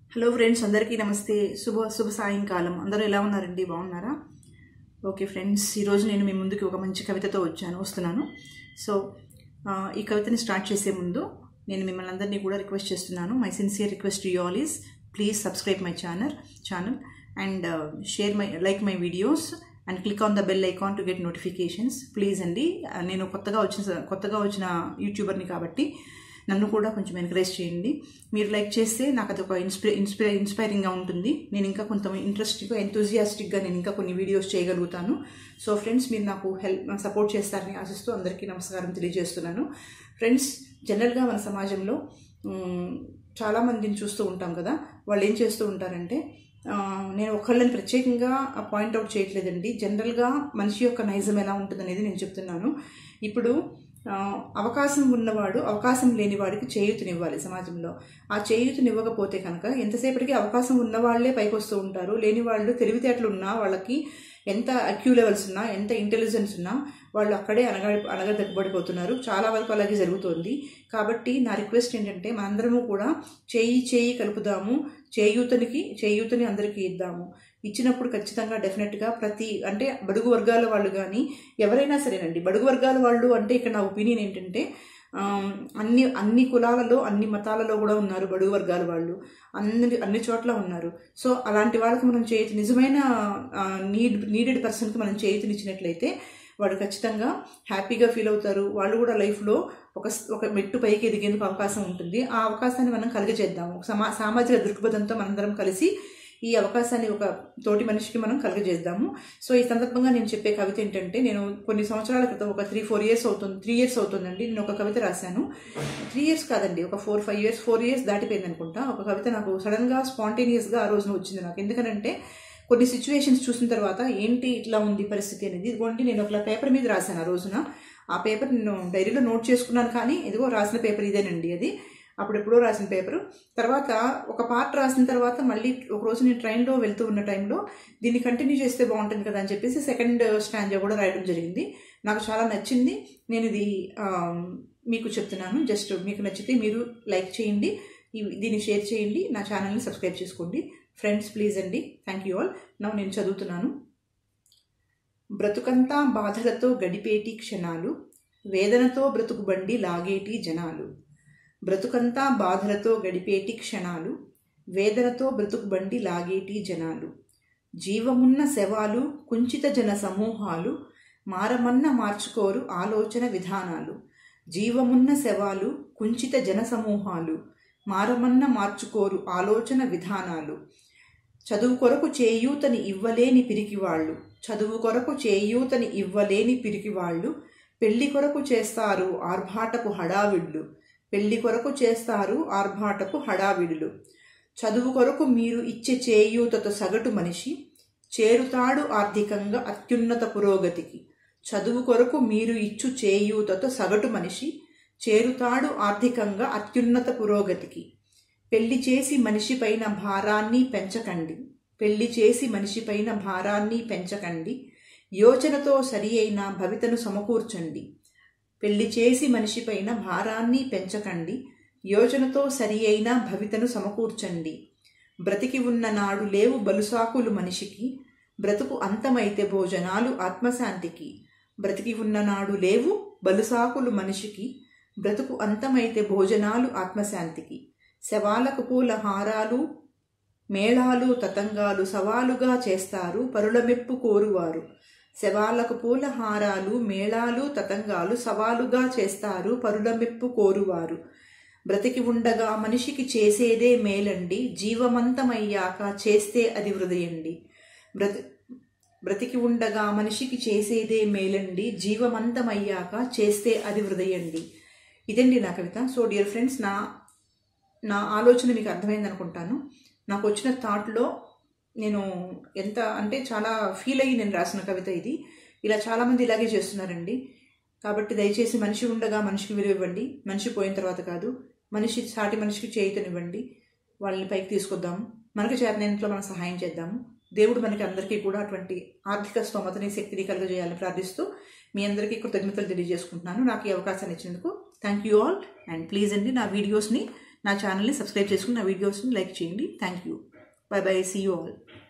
hello friends అందరికీ నమస్తే శుభ శుభ సాయంకాలం అందరూ ఎలా ఉన్నారండి బాగున్నారా ఓకే ఫ్రెండ్స్ ఈరోజు నేను మీ ముందుకి ఒక మంచి కవితతో వచ్చాను వస్తున్నాను సో ఆ, ఈ కవితని స్టార్ట్ చేసే ముందు నేను మిమ్మల్ని అందరినీ కూడా రిక్వెస్ట్ చేస్తున్నాను my sincere request you all is please subscribe my channel channel and share my like my videos and click on the bell icon to get notifications please అండి ఆ, నేను కొత్తగా వచ్చిన కొత్తగా వచ్చిన యూట్యూబర్ని కాబట్టి నన్ను కూడా కొంచెం ఎంకరేజ్ చేయండి మీరు లైక్ చేస్తే నాకు అది ఒక ఇన్స్పై ఇన్స్పై ఇన్స్పైరింగ్గా ఉంటుంది నేను ఇంకా కొంత ఇంట్రెస్టింగ్గా ఎంతూజియాస్టిక్గా నేను ఇంకా కొన్ని వీడియోస్ చేయగలుగుతాను సో ఫ్రెండ్స్ మీరు నాకు హెల్ప్ సపోర్ట్ చేస్తారని ఆశిస్తూ అందరికీ నమస్కారం తెలియజేస్తున్నాను ఫ్రెండ్స్ జనరల్గా మన సమాజంలో మ్, చాలామందిని చూస్తూ ఉంటాం కదా వాళ్ళు ఏం చేస్తూ ఉంటారంటే ఆ, నేను ఒకళ్ళని ప్రత్యేకంగా పాయింట్అవుట్ చేయట్లేదండి జనరల్గా మనిషి యొక్క నైజం ఎలా ఉంటుందనేది నేను చెప్తున్నాను ఇప్పుడు ఆ, అవకాశం ఉన్నవాడు అవకాశం లేని వాడికి చేయూతనివ్వాలి సమాజంలో ఆ చేయూతనివ్వకపోతే కనుక ఎంతసేపటికి అవకాశం ఉన్న వాళ్ళే పైకి వస్తూ ఉంటారు లేని వాళ్ళు తెలివితేటలు ఉన్నా వాళ్ళకి ఎంత అక్యూ లెవెల్స్ ఉన్నా ఎంత ఇంటెలిజెన్స్ ఉన్నా వాళ్ళు అక్కడే అనగ అనగదగ్గబడిపోతున్నారు చాలా వరకు అలాగే జరుగుతోంది కాబట్టి నా రిక్వెస్ట్ ఏంటంటే మనందరము కూడా చేయి చేయి కలుపుదాము చేయూతనికి చేయూతని అందరికీ ఇద్దాము ఇచ్చినప్పుడు ఖచ్చితంగా డెఫినెట్గా ప్రతి అంటే బడుగు వర్గాల వాళ్ళు కానీ ఎవరైనా సరేనండి బడుగు వర్గాల వాళ్ళు అంటే ఇక్కడ నా ఒపీనియన్ ఏంటంటే ఆమ్, అన్ని అన్ని కులాలలో అన్ని మతాలలో కూడా ఉన్నారు బడుగు వర్గాల వాళ్ళు అన్ని అన్ని చోట్ల ఉన్నారు సో అలాంటి వాళ్ళకి మనం చేతి నిజమైన నీడ్ నీడెడ్ పర్సన్కి మనం చేతినిచ్చినట్లయితే వాడు ఖచ్చితంగా హ్యాపీగా ఫీల్ అవుతారు వాళ్ళు కూడా లైఫ్లో ఒక ఒక మెట్టు పైకి ఎదిగేందుకు అవకాశం ఉంటుంది ఆ అవకాశాన్ని మనం కలిగజేద్దాము ఒక సమా సామాజిక దృక్పథంతో మనందరం కలిసి ఈ అవకాశాన్ని ఒక తోటి మనిషికి మనం కలుగజేద్దాము సో ఈ సందర్భంగా నేను చెప్పే కవిత ఏంటంటే నేను కొన్ని సంవత్సరాల క్రితం ఒక త్రీ ఫోర్ ఇయర్స్ అవుతుంది త్రీ ఇయర్స్ అవుతుందండి నేను ఒక కవిత రాశాను త్రీ ఇయర్స్ కాదండి ఒక four five years four years దాటిపోయింది అనుకుంటా ఒక కవిత నాకు సడన్గా స్పాంటేనియస్గా ఆ రోజున వచ్చింది నాకు ఎందుకనంటే కొన్ని సిచ్యువేషన్స్ చూసిన తర్వాత ఏంటి ఇట్లా ఉంది పరిస్థితి అనేది ఇదిగోండి నేను ఒక పేపర్ మీద రాశాను ఆ రోజున ఆ పేపర్ నేను డైరీలో నోట్ చేసుకున్నాను కానీ ఇదిగో రాసిన పేపర్ ఇదేనండి అది అప్పుడు ఎప్పుడో రాసిన పేపరు తర్వాత ఒక పార్ట్ రాసిన తర్వాత మళ్ళీ ఒక రోజు నేను ట్రైన్లో వెళ్తూ ఉన్న టైంలో దీన్ని కంటిన్యూ చేస్తే బాగుంటుంది కదా అని చెప్పేసి సెకండ్ స్టాండ్ కూడా రాయడం జరిగింది నాకు చాలా నచ్చింది నేను ఇది ఆ, మీకు చెప్తున్నాను జస్ట్ మీకు నచ్చితే మీరు లైక్ చేయండి ఈ- దీన్ని షేర్ చేయండి నా ఛానల్ని సబ్స్క్రైబ్ చేసుకోండి ఫ్రెండ్స్ ప్లీజ్ అండి థ్యాంక్ యూ ఆల్ నా నేను చదువుతున్నాను బ్రతుకంతా బాధలతో గడిపేటి క్షణాలు వేదనతో బ్రతుకు బండి లాగేటి జనాలు బ్రతుకంతా బాధలతో గడిపేటి క్షణాలు వేదనతో బ్రతుకు బండి లాగేటి జనాలు జీవమున్న శవాలు కుంచిత జన సమూహాలు మారమన్న మార్చుకోరు ఆలోచన విధానాలు జీవమున్న శవాలు కుంచిత జన సమూహాలు మారమన్న మార్చుకోరు ఆలోచన విధానాలు చదువు కొరకు చేయూతని ఇవ్వలేని పిరికివాళ్ళు చదువు కొరకు చేయూతని ఇవ్వలేని పిరికివాళ్ళు పెళ్లి కొరకు చేస్తారు ఆర్భాటపు హడావిడ్లు పెళ్లి కొరకు చేస్తారు ఆర్భాటపు హడావిడులు చదువు కొరకు మీరు ఇచ్చే చేయూతతో సగటు మనిషి చేరుతాడు ఆర్థికంగా అత్యున్నత పురోగతికి చదువు కొరకు మీరు ఇచ్చు చేయూతతో సగటు మనిషి చేరుతాడు ఆర్థికంగా అత్యున్నత పురోగతికి పెళ్లి చేసి మనిషిపైన భారాన్ని పెంచకండి పెళ్లి చేసి మనిషిపైన భారాన్ని పెంచకండి యోచనతో సరి అయిన భవితను సమకూర్చండి పెళ్లి చేసి మనిషిపైన భారాన్ని పెంచకండి యోచనతో సరి అయిన భవితను సమకూర్చండి బ్రతికి ఉన్న నాడు లేవు బలుసాకులు మనిషికి బ్రతుకు అంతమైతే భోజనాలు ఆత్మశాంతికి బ్రతికి ఉన్న నాడు లేవు బలుసాకులు మనిషికి బ్రతుకు అంతమైతే భోజనాలు ఆత్మశాంతికి శవాలకు పూల హారాలు మేళాలు తతంగాలు సవాలుగా చేస్తారు పరుల మెప్పు కోరువారు శవాలకు పూల హారాలు మేళాలు తతంగాలు సవాలుగా చేస్తారు పరుల మెప్పు కోరువారు బ్రతికి ఉండగా మనిషికి చేసేదే మేలండి జీవమంతమయ్యాక చేస్తే అది వృదయండి బ్రతి బ్రతికి ఉండగా మనిషికి చేసేదే మేలండి జీవమంతమయ్యాక చేస్తే అది వృదయండి ఇదండి నా కవిత సో డియర్ ఫ్రెండ్స్ నా నా ఆలోచన మీకు అర్థమైంది అనుకుంటాను నాకు వచ్చిన థాట్లో నేను ఎంత అంటే చాలా ఫీల్ అయ్యి నేను రాసిన కవిత ఇది ఇలా చాలామంది ఇలాగే చేస్తున్నారండి కాబట్టి దయచేసి మనిషి ఉండగా మనిషికి విలువ ఇవ్వండి మనిషి పోయిన తర్వాత కాదు మనిషి సాటి మనిషికి చేయుతనివ్వండి వాళ్ళని పైకి తీసుకొద్దాము మనకు చేతనైనట్లో మనం సహాయం చేద్దాము దేవుడు మనకి అందరికీ కూడా అటువంటి ఆర్థిక స్తోమతని శక్తిని కలుగజేయాలని ప్రార్థిస్తూ మీ అందరికీ కృతజ్ఞతలు తెలియజేసుకుంటున్నాను నాకు ఈ అవకాశాన్ని ఇచ్చినందుకు thank you all and please అండి నా వీడియోస్ని నా ఛానల్ని సబ్స్క్రైబ్ చేసుకుని నా వీడియోస్ని లైక్ చేయండి thank you bye bye see you all